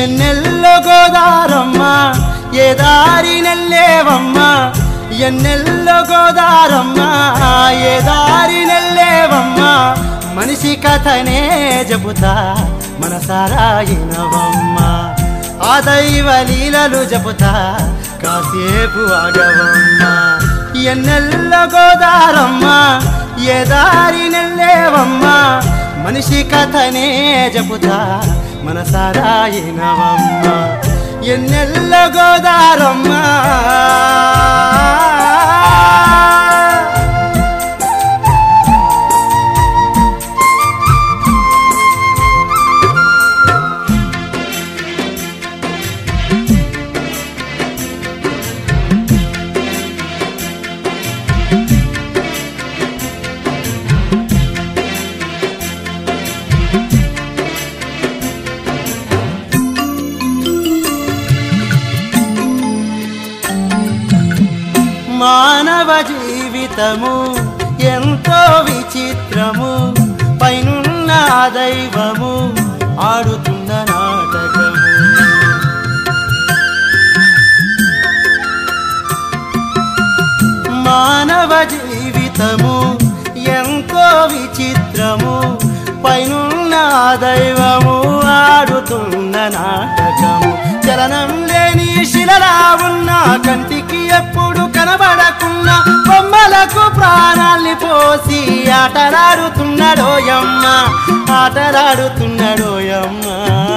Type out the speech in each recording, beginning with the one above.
ఎన్నెల్లో గోదారమ్మ ఏ దారి నెల్లేవమ్మ ఎన్నెల్లో గోదారమ్మ ఏ దారి నెల్లేవమ్మ మనిషి కథనే చెబుతా మనసారాయినవమ్మ ఆ దైవ లీలలు చెబుతా కాసేపు ఆగవమ్మ ఎన్నెల్లో గోదారమ్మ ఏ దారి నెల్లేవమ్మ మనిషి కథనే చెబుతా మనసారాయినవమ్మ ఎన్నెల్ల గోదారమ్మ మానవ జీవితము ఎంతో విచిత్రము పైనున్న ఆ దైవము ఆడుతున్న నాటకము మానవ జీవితము ఎంతో విచిత్రము పైనున్న ఆ దైవము ఆడుతున్న నాటకము చలనం లేని శిలలా ఉన్న కంటికి ఎప్పుడు కనబడకున్న బొమ్మలకు ప్రాణాల్ని పోసి ఆటలాడుతున్నాడోయమ్మ ఆటలాడుతున్నాడోయమ్మ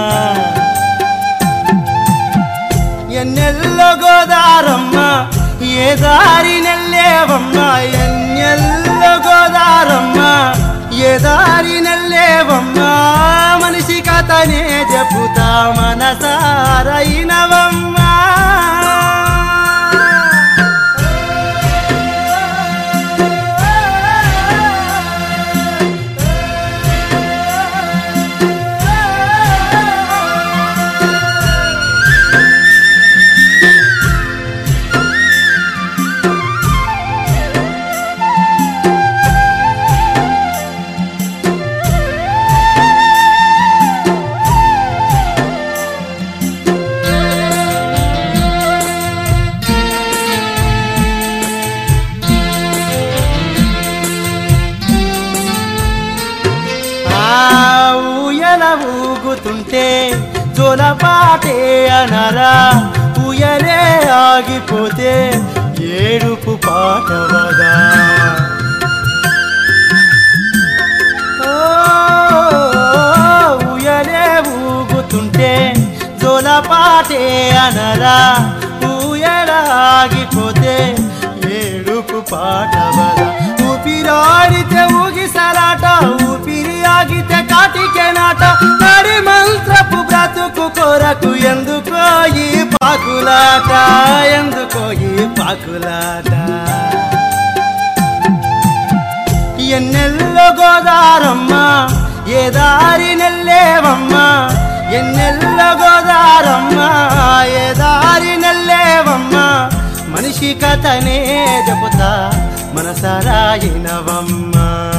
ఎన్నెల్లో గోదారమ్మ ఏ దారి నెల్లేవమ్మ ఎన్నెల్లో గోదారమ్మ ఏ దారి నెల్లేవమ్మ మనిషి కథనే చెబుతా మనసారైనవమ్మ ఆ ఊయల ఊగుతుంటే జోలపాటే అనరా ఊయలే ఆగిపోతే ఏడుపు పాటవగా ఓ, ఊయలే ఊగుతుంటే జోలపాటే అనరా ఊయల ఆగిపోతే ఏడుపు పాటవగా ఊపిరాడితే ఊగిసలాట ఊపిరి ఆగితే కాటికే నాట నడి మంత్రపు బ్రతుకు కొరకు ఎందుకో ఈ పాకులాట ఎందుకో ఈ పాకులాట ఎన్నెల్లో గోదారమ్మ ఏ దారి నెల్లేవమ్మ ఎన్నెల్లో గోదారమ్మ ఏ దారి నెల్లేవమ్మ మనిషి కథనే చెబుతా మనసరాయినవమ్మ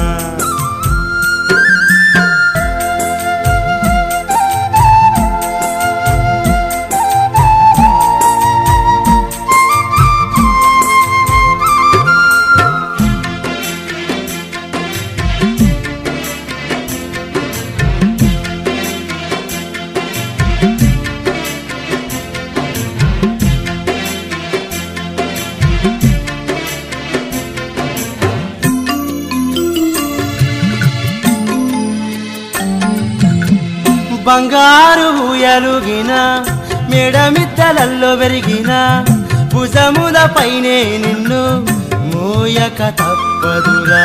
బంగారు ఎలుగిన మెడమిద్దలల్లో పెరిగిన భుజముల పైనే నిన్ను మోయక తప్పదురా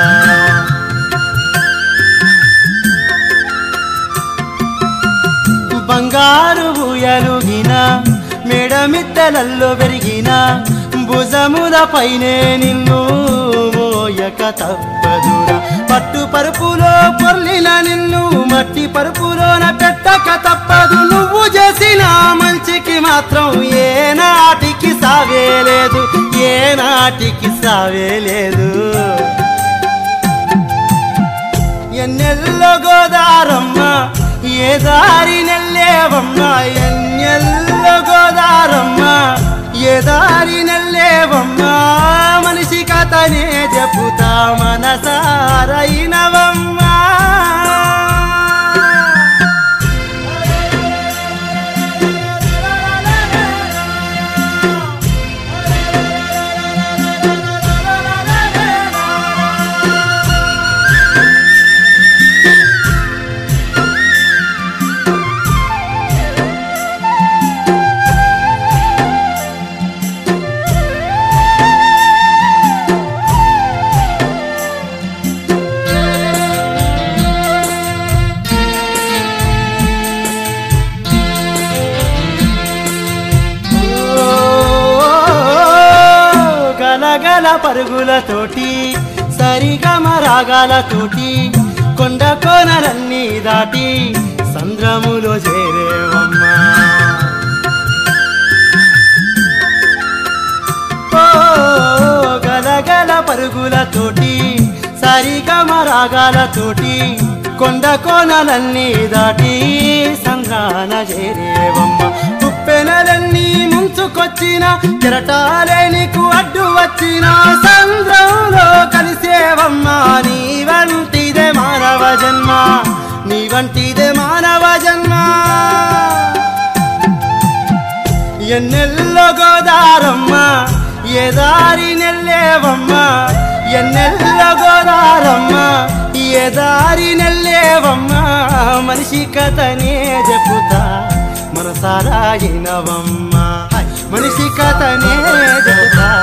బంగారు ఎలుగిన మెడమిద్దలల్లో పెరిగిన భుజముల పైనే నిన్ను మోయక తప్పదురా పట్టు పరుపులో పొర్లిన నిన్ను మట్టి పరుపులోన పెట్టక తప్పదు నువ్వు చేసిన మంచికి మాత్రం ఏ నాటికి సావే లేదు ఏ నాటికి సావే లేదు ఎన్నెల్లో గోదారమ్మ ఏ దారి నెల్లేవమ్మ ఎన్ని ఎన్నెల్ల గోదారమ్మ ఏ దారి నెల్లేవమ్మ మనిషి కథనే చెప్పుతా మనసారైనవమ్మ గలగల పరుగులతోటి సరిగమ రాగాలతోటి కొండ కోనలన్నీ దాటి సంద్రములో చేరేవమ్మా ఓ గలగల పరుగులతోటి సరిగమ రాగాలతోటి కొండ కోనలన్నీ దాటి సంద్రాన చేరేవమ్మ కుప్పెనలన్నీ ముంచుకొచ్చిన కెరటాలే నీకు అడ్డు వచ్చిన సంద్రంలో కలిసేవమ్మ నీ వంటిదే మానవ జన్మ నీ వంటిదే మానవ జన్మ ఎన్నెల్లో గోదారమ్మ ఏ దారి నెల్లేవమ్మ ఎన్నెల్లో గోదారమ్మ ఏ దారి నెల్లేవమ్మ మనిషి కథనే చెప్పుతా మనసారాయినవమ్మ మనిషి కథనే చెప్పుతా